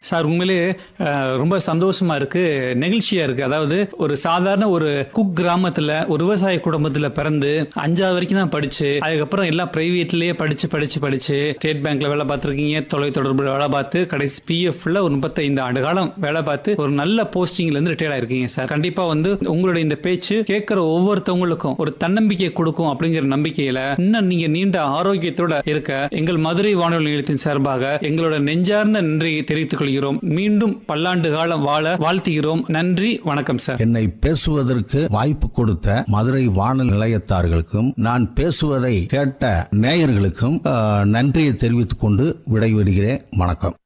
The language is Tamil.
சார் உண்மையிலே அஹ், ரொம்ப சந்தோஷமா இருக்கு நெகிழ்ச்சியா இருக்கு அதாவது ஒரு சாதாரண ஒரு குக் கிராமத்துல ஒரு விவசாய குடும்பத்துல பிறந்து அஞ்சாவது வரைக்கும் தான் படிச்சு அதுக்கப்புறம் எல்லாம் பிரைவேட்லயே படிச்சு படிச்சு படிச்சு ஸ்டேட் பேங்க்ல வேலை பார்த்துருக்கீங்க தொலைத்தொடர்பு வேலை பார்த்து கடைசி பிஎஃப்ல ஒரு முப்பத்தைந்து ஆண்டு காலம் வேலை பார்த்து ஒரு நல்ல போஸ்டிங்ல இருந்து ரிட்டையர் ஆயிருக்கீங்க சார் கண்டிப்பா வந்து உங்களுடைய இந்த பேச்சு கேட்கிற ஒவ்வொருத்தவங்களுக்கும் ஒரு தன்னம்பிக்கை கொடுக்கும் அப்படிங்கிற நம்பிக்கையில இன்னும் நீங்க நீண்ட ஆரோக்கியத்தோட இருக்க எங்கள் மதுரை வானொலி நிலையத்தின் சார்பாக எங்களோட நெஞ்சார்ந்த நன்றியை தெரிவித்துக் கொள்கிறோம் மீண்டும் பல்லாண்டு காலம் வாழ வாழ்த்துகிறோம் நன்றி வணக்கம் சார் என்னை பேசுவதற்கு வாய்ப்பு கொடுத்த மதுரை வானொலி நிலையத்தார்களுக்கும் நான் பேசுவதை கேட்ட நேயர்களுக்கும் ஆஹ், நன்றியை தெரிவித்துக் கொண்டு விடைபெறுகிறேன் வணக்கம்